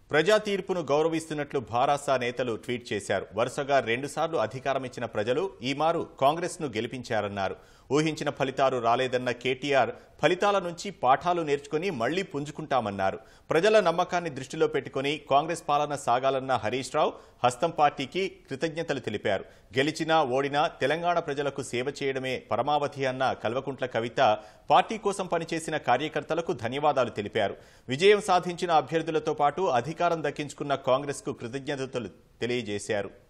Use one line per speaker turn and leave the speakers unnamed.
ప్రజా తీర్పును గౌరవిస్తున్నట్లు భారాస నేతలు ట్వీట్ చేశారు వరుసగా రెండుసార్లు అధికారం ఇచ్చిన ప్రజలు ఈ మారు కాంగ్రెస్ను గెలిపించారన్నారు ఊహించిన ఫలితాలు రాలేదన్న కేటీఆర్ ఫలితాల నుంచి పాఠాలు నేర్చుకుని మళ్లీ పుంజుకుంటామన్నారు ప్రజల నమ్మకాన్ని దృష్టిలో పెట్టుకుని కాంగ్రెస్ పాలన సాగాలన్న హరీష్ రావు హస్తం పార్టీకి కృతజ్ఞతలు తెలిపారు గెలిచినా ఓడినా తెలంగాణ ప్రజలకు సేవ చేయడమే పరమావధి అన్న కల్వకుంట్ల కవిత పార్టీ కోసం పనిచేసిన కార్యకర్తలకు ధన్యవాదాలు తెలిపారు విజయం సాధించిన అభ్యర్థులతో పాటు అధికారం దక్కించుకున్న కాంగ్రెస్కు కృతజ్ఞతలు తెలియజేశారు